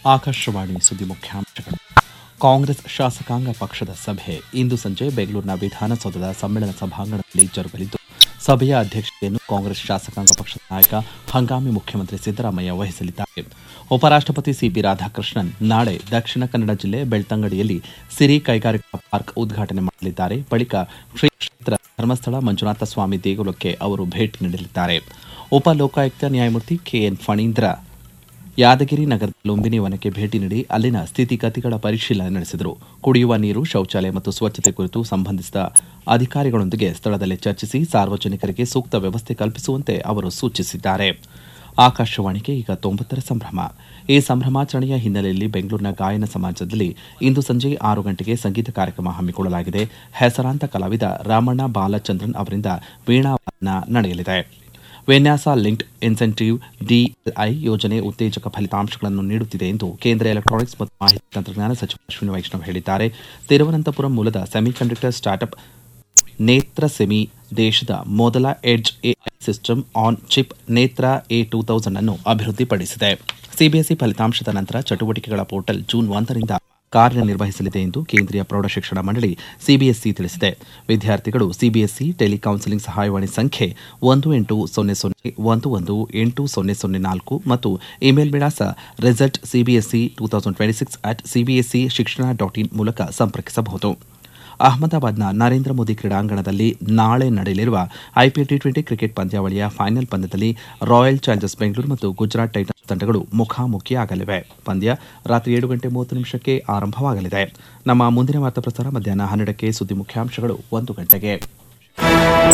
ಆಕಾಶವಾಣಿ ಸುದ್ದಿ ಮುಖ್ಯಾಂಶಗಳು ಕಾಂಗ್ರೆಸ್ ಶಾಸಕಾಂಗ ಪಕ್ಷದ ಸಭೆ ಇಂದು ಸಂಜೆ ಬೆಂಗಳೂರಿನ ವಿಧಾನಸೌಧದ ಸಮ್ಮೇಳನ ಸಭಾಂಗಣದಲ್ಲಿ ಜರುಗಲಿದ್ದು ಸಭೆಯ ಅಧ್ಯಕ್ಷತೆಯನ್ನು ಕಾಂಗ್ರೆಸ್ ಶಾಸಕಾಂಗ ಪಕ್ಷದ ನಾಯಕ ಹಂಗಾಮಿ ಮುಖ್ಯಮಂತ್ರಿ ಸಿದ್ದರಾಮಯ್ಯ ವಹಿಸಲಿದ್ದಾರೆ ಉಪರಾಷ್ಟಪತಿ ಸಿಪಿ ರಾಧಾಕೃಷ್ಣನ್ ನಾಳೆ ದಕ್ಷಿಣ ಕನ್ನಡ ಜಿಲ್ಲೆ ಬೆಳ್ತಂಗಡಿಯಲ್ಲಿ ಸಿರಿ ಕೈಗಾರಿಕಾ ಪಾರ್ಕ್ ಉದ್ಘಾಟನೆ ಮಾಡಲಿದ್ದಾರೆ ಬಳಿಕ ಶ್ರೀ ಕ್ಷೇತ್ರ ಧರ್ಮಸ್ಥಳ ಮಂಜುನಾಥ ಸ್ವಾಮಿ ದೇಗುಲಕ್ಕೆ ಅವರು ಭೇಟಿ ನೀಡಲಿದ್ದಾರೆ ಉಪ ಲೋಕಾಯುಕ್ತ ನ್ಯಾಯಮೂರ್ತಿ ಕೆಎನ್ ಫಣೀಂದ್ರ ಯಾದಗಿರಿ ನಗರದ ಲುಂಬಿನಿ ವನಕ್ಕೆ ಭೇಟಿ ನೀಡಿ ಅಲ್ಲಿನ ಸ್ಥಿತಿಗತಿಗಳ ಪರಿಶೀಲನೆ ನಡೆಸಿದರು ಕುಡಿಯುವ ನೀರು ಶೌಚಾಲಯ ಮತ್ತು ಸ್ವಚ್ಛತೆ ಕುರಿತು ಸಂಬಂಧಿಸಿದ ಅಧಿಕಾರಿಗಳೊಂದಿಗೆ ಸ್ಥಳದಲ್ಲಿ ಚರ್ಚಿಸಿ ಸಾರ್ವಜನಿಕರಿಗೆ ಸೂಕ್ತ ವ್ಯವಸ್ಥೆ ಕಲ್ಪಿಸುವಂತೆ ಅವರು ಸೂಚಿಸಿದ್ದಾರೆ ಆಕಾಶವಾಣಿಗೆ ಈಗ ತೊಂಬತ್ತರ ಸಂಭ್ರಮ ಈ ಸಂಭ್ರಮಾಚರಣೆಯ ಹಿನ್ನೆಲೆಯಲ್ಲಿ ಬೆಂಗಳೂರಿನ ಗಾಯನ ಸಮಾಜದಲ್ಲಿ ಇಂದು ಸಂಜೆ ಆರು ಗಂಟೆಗೆ ಸಂಗೀತ ಕಾರ್ಯಕ್ರಮ ಹಮ್ಮಿಕೊಳ್ಳಲಾಗಿದೆ ಹೆಸರಾಂತ ಕಲಾವಿದ ರಾಮಣ್ಣ ಬಾಲಚಂದ್ರನ್ ಅವರಿಂದ ವೀಣಾವಾದನ ನಡೆಯಲಿದೆ ವಿನ್ಯಾಸ ಲಿಂಕ್ಡ್ ಇನ್ಸೆಂಟಿವ್ ಡಿಎಲ್ಐ ಯೋಜನೆ ಉತ್ತೇಜಕ ಫಲಿತಾಂಶಗಳನ್ನು ನೀಡುತ್ತಿದೆ ಎಂದು ಕೇಂದ್ರ ಎಲೆಕ್ಟ್ರಾನಿಕ್ಸ್ ಮತ್ತು ಮಾಹಿತಿ ತಂತ್ರಜ್ಞಾನ ಸಚಿವ ಅಶ್ವಿನಿ ವೈಷ್ಣವ್ ಹೇಳಿದ್ದಾರೆ ತಿರುವನಂತಪುರಂ ಮೂಲದ ಸೆಮಿಕಂಡಕ್ಟರ್ ಸ್ಟಾರ್ಟ್ಅಪ್ ನೇತ್ರ ಸೆಮಿ ದೇಶದ ಮೊದಲ edge AI system on chip Netra A two thousand ಅನ್ನು ಅಭಿವೃದ್ಧಿಪಡಿಸಿದೆ ಸಿಬಿಎಸ್ಇ ಫಲಿತಾಂಶದ ನಂತರ ಚಟುವಟಿಕೆಗಳ ಪೋರ್ಟಲ್ ಜೂನ್ ಒಂದರಿಂದ ಕಾರ್ಯನಿರ್ವಹಿಸಲಿದೆ ಎಂದು ಕೇಂದ್ರೀಯ ಪ್ರೌಢಶಿಕ್ಷಣ ಮಂಡಳಿ ಸಿಬಿಎಸ್ಇ ತಿಳಿಸಿದೆ ವಿದ್ಯಾರ್ಥಿಗಳು ಸಿಬಿಎಸ್ಇ ಟೆಲಿಕೌನ್ಸಿಲಿಂಗ್ ಸಹಾಯವಾಣಿ ಸಂಖ್ಯೆ ಒಂದು ಎಂಟು ಸೊನ್ನೆ ಸೊನ್ನೆ ಒಂದು ಒಂದು ಎಂಟು ಸೊನ್ನೆ ಸೊನ್ನೆ ನಾಲ್ಕು ಮತ್ತು ಇಮೇಲ್ ವಿಳಾಸ result CBSE two thousand twenty six at CBSE ಶಿಕ್ಷಣ ಡಾಟ್ ಇನ್ ಮೂಲಕ ಸಂಪರ್ಕಿಸಬಹುದು ಅಹಮದಾಬಾದ್ನ ನರೇಂದ್ರ ಮೋದಿ ಕ್ರೀಡಾಂಗಣದಲ್ಲಿ ನಾಳೆ ನಡೆಯಲಿರುವ ಐಪಿಎಲ್ ಟಿ ಟ್ವೆಂಟಿ ಕ್ರಿಕೆಟ್ ಪಂದ್ಯಾವಳಿಯ ಫೈನಲ್ ಪಂದ್ಯದಲ್ಲಿ ರಾಯಲ್ ಚಾಲೆಂಜರ್ಸ್ ಬೆಂಗಳೂರು ಮತ್ತು ಗುಜರಾತ್ ಟೈಟನ್ಸ್ ತಂಡಗಳು ಮುಖಾಮುಖಿಯಾಗಲಿವೆ ಪಂದ್ಯ ರಾತ್ರಿ ಏಳು ಗಂಟೆ ಮೂವತ್ತು ನಿಮಿಷಕ್ಕೆ ಆರಂಭವಾಗಲಿದೆ ನಮ್ಮ ಮುಂದಿನ ವಾರ್ತಾ ಪ್ರಸಾರ ಮಧ್ಯಾಹ್ನ ಹನ್ನೆರಡಕ್ಕೆ ಸುದ್ದಿ ಮುಖ್ಯಾಂಶಗಳು ಒಂದು ಗಂಟೆಗೆ